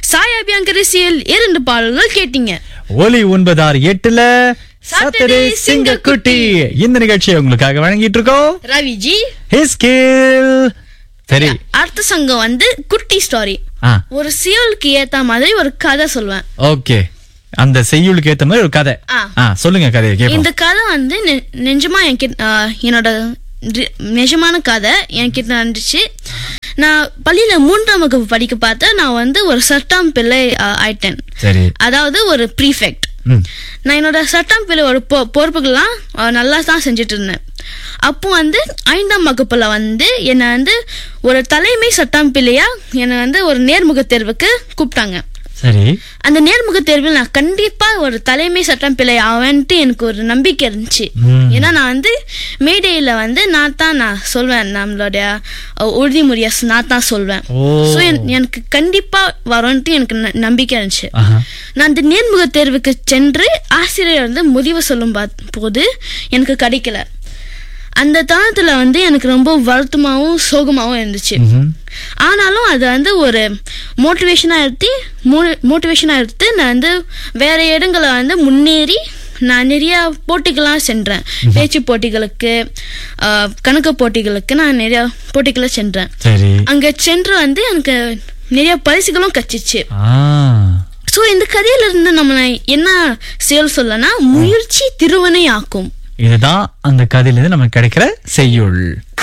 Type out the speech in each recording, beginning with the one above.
சாய் அபியாங்கரிசியில் இரண்டு பாடல்கள் கேட்டீங்க ஒலி ஒன்பதாறு எட்டுல Saturday சாட்டர்டே சிங்கக்குட்டி இந்த நிகழ்ச்சியை உங்களுக்காக வழங்கிட்டு இருக்கோம் ரவிஜி ஹிஸ்கில் சரி அடுத்த சங்கம் வந்து குட்டி ஸ்டாரி ஆ ஒரு சியோலுக்கு ஏத்த மாதிரி ஒரு கதை சொல்லுவேன் ஓகே அந்த செய்யுளுக்கு ஏத்த மாதிரி ஒரு கதை ஆ. ஆ சொல்லுங்க கதையை கேப்போம் இந்த கதை வந்து நெ- நிஜமா என்கிட்ட ஆ, என்னோட ரி- நிஜமான கதை என்கிட்ட நடந்துச்சு நான் பள்ளியில மூன்றாம் வகுப்பு படிக்க பார்த்த நான் வந்து ஒரு சட்டம் பிள்ளை ஆ, ஆயிட்டேன் சரி அதாவது ஒரு ப்ரீஃபெக்ட் ம் நான் என்னோட சட்டம் பிள்ளை ஒரு பொ பொறுப்புகள்லாம் ஆ, நல்லா தான் செஞ்சுட்டு இருந்தேன் அப்போ வந்து ஐந்தாம் வகுப்புல வந்து என்னை வந்து ஒரு தலைமை சட்டம் பிள்ளையா என்னை வந்து ஒரு நேர்முக தேர்வுக்கு கூப்பிட்டாங்க சரி அந்த நேர்முக தேர்வில் நான் கண்டிப்பா ஒரு தலைமை சட்டம் பிள்ளை ஆவேன்ட்டு எனக்கு ஒரு நம்பிக்கை இருந்துச்சு ம். ஏன்னா நான் வந்து மேடையில வந்து நான் தான் நான் சொல்வேன் நம்மளுடைய அஹ், உறுதிமொழியை நான் தான் சொல்வேன் ஓ. ஸோ எனக்கு கண்டிப்பா வரும்ன்ட்டு எனக்கு ந- நம்பிக்கை இருந்துச்சு ஆஹா நான் அந்த நேர்முக தேர்வுக்கு சென்று ஆசிரியர் வந்து முடிவு சொல்லும் பா- போது எனக்கு கிடைக்கல அந்த தருணத்துல வந்து எனக்கு ரொம்ப வருத்தமாகவும் சோகமாகவும் இருந்துச்சு ம்ஹும். ஆனாலும் அது வந்து ஒரு மோட்டிவேஷனாக எடுத்து மோட்டிவேஷனாக எடுத்து நான் வந்து வேற இடங்களை வந்து முன்னேறி நான் நிறைய போட்டிகள்லாம் சென்றேன் பேச்சு போட்டிகளுக்கு ஆஹ், கணக்கு போட்டிகளுக்கு நான் நிறைய போட்டிகளை சென்றேன் சரி அங்க சென்று வந்து எனக்கு நிறைய பரிசுகளும் கச்சிச்சு ஆ ஸோ இந்த கதையில இருந்து நம்ம என்ன செயல் சொல்லனா முயற்சி திருவனை ஆக்கும் இதுதான் அந்த கதையில இருந்து நமக்கு கிடைக்கிற செய்யுள்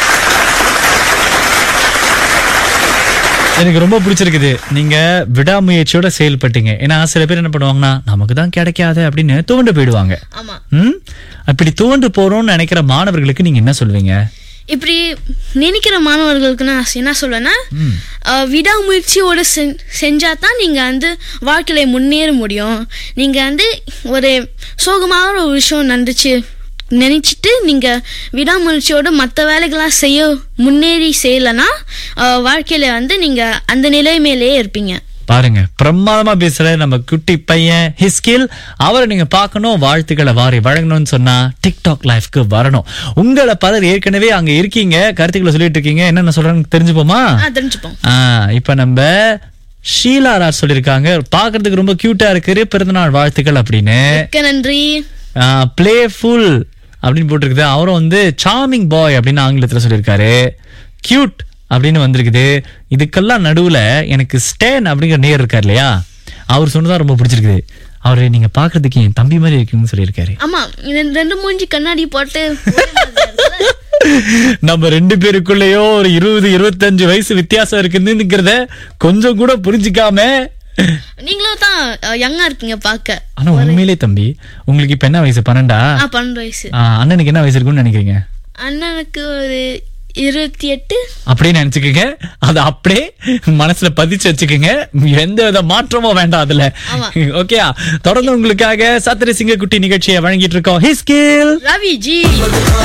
எனக்கு ரொம்ப பிடிச்சிருக்குது நீங்க விடாமுயற்சியோட செயல்பட்டீங்க ஏன்னா சில பேர் என்ன பண்ணுவாங்கன்னா நமக்கு தான் கிடைக்காது அப்படின்னு துவண்டு போயிடுவாங்க ஆமா ம் அப்படி துவண்டு போறோம்னு நினைக்கிற மாணவர்களுக்கு நீங்க என்ன சொல்வீங்க இப்படி நினைக்கிற மாணவர்களுக்கு நான் என்ன சொல்வேன்னா ம். அஹ், விடாமுயற்சியோட செஞ்- செஞ்சா தான் நீங்க வந்து வாழ்க்கையில முன்னேற முடியும் நீங்க வந்து ஒரு சோகமான ஒரு விஷயம் நடந்துச்சு நினைச்சிட்டு நீங்க விடாமுயற்சியோட மற்ற வேலைகள்லாம் செய்ய முன்னேறி செய்யலைன்னா அஹ், வாழ்க்கையில வந்து நீங்க அந்த நிலைமையிலேயே இருப்பீங்க பாருங்க பிரமாதமா பேசுற நம்ம குட்டி பையன் ஹிஸ்கில் அவரை நீங்க பார்க்கணும் வாழ்த்துக்களை வாரி வழங்கணும்னு சொன்னா டிக்டாக் லைஃப்க்கு வரணும் உங்களை பலர் ஏற்கனவே அங்க இருக்கீங்க கருத்துக்களை சொல்லிட்டு இருக்கீங்க என்னென்ன சொல்றாங்க தெரிஞ்சுப்போமா ஆ, தெரிஞ்சுப்போம் ஆ, இப்ப நம்ம ஷீலா ராஜ் சொல்லியிருக்காங்க பாக்குறதுக்கு ரொம்ப கியூட்டா இருக்கு பிறந்தநாள் வாழ்த்துக்கள் அப்படின்னு மிக்க நன்றி பிளேஃபுல் அப்படின்னு போட்டிருக்குது அவரும் வந்து சார்மிங் பாய் அப்படின்னு ஆங்கிலத்துல சொல்லியிருக்காரு கியூட் அப்படின்னு வந்திருக்குது இதுக்கெல்லாம் நடுவுல எனக்கு ஸ்டேன் அப்படிங்கிற நேர் இருக்கார் இல்லையா அவர் சொன்னதான் ரொம்ப பிடிச்சிருக்குது அவரு நீங்க பாக்குறதுக்கு என் தம்பி மாதிரி இருக்குன்னு சொல்லியிருக்காரு ஆமா இந்த ரெண்டு மூஞ்சி கண்ணாடி போட்டு ஒரே மாதிரியா இருக்குல்ல? நம்ம ரெண்டு பேருக்குள்ளேயோ ஒரு இருபது இருபத்தஞ்சு வயசு வித்தியாசம் இருக்குதுங்கிறத கொஞ்சம் கூட புரிஞ்சுக்காம நீங்களும் தான் யங்கா இருக்கீங்க பார்க்க ஆனா உண்மையிலே தம்பி உங்களுக்கு இப்ப என்ன வயசு பன்னெண்டா ஆ பன்னெண்டு வயசு ஆ, அண்ணனுக்கு என்ன வயசு இருக்குன்னு நினைக்கிறீங்க அண்ணனுக்கு ஒரு இருபத்தி எட்டு அப்படியே நினைச்சுக்கோங்க அதை அப்படியே மனசுல பதிச்சு வச்சுக்கோங்க எந்த வித மாற்றமும் வேண்டாம் அதுல ஆமா. ஓகே தொடர்ந்து உங்களுக்காக சத்திர சிங்க குட்டி நிகழ்ச்சியை வழங்கிட்டு இருக்கோம் ஹிஸ்கில் ரவி ஜி